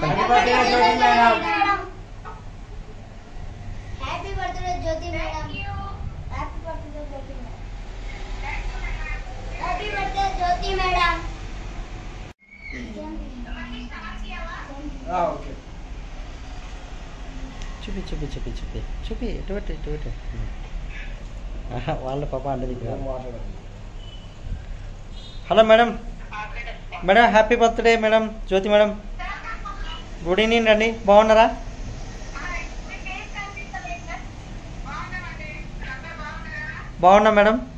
చెప్పండి Happy birthday, Jyothi madam. Happy birthday Jyothi madam happy birthday Jyothi madam happy birthday Jyothi madam ఆ, okay చూపి చూపి చూపి చూపి చూపి ఎటు పెట్టు ఎటు పెట్టు ఆహా, వాళ్ళ పాప అంటే దగ్గర hello madam madam happy birthday madam Jyothi madam good evening అండి బాగున్నారా బాగున్నా మేడం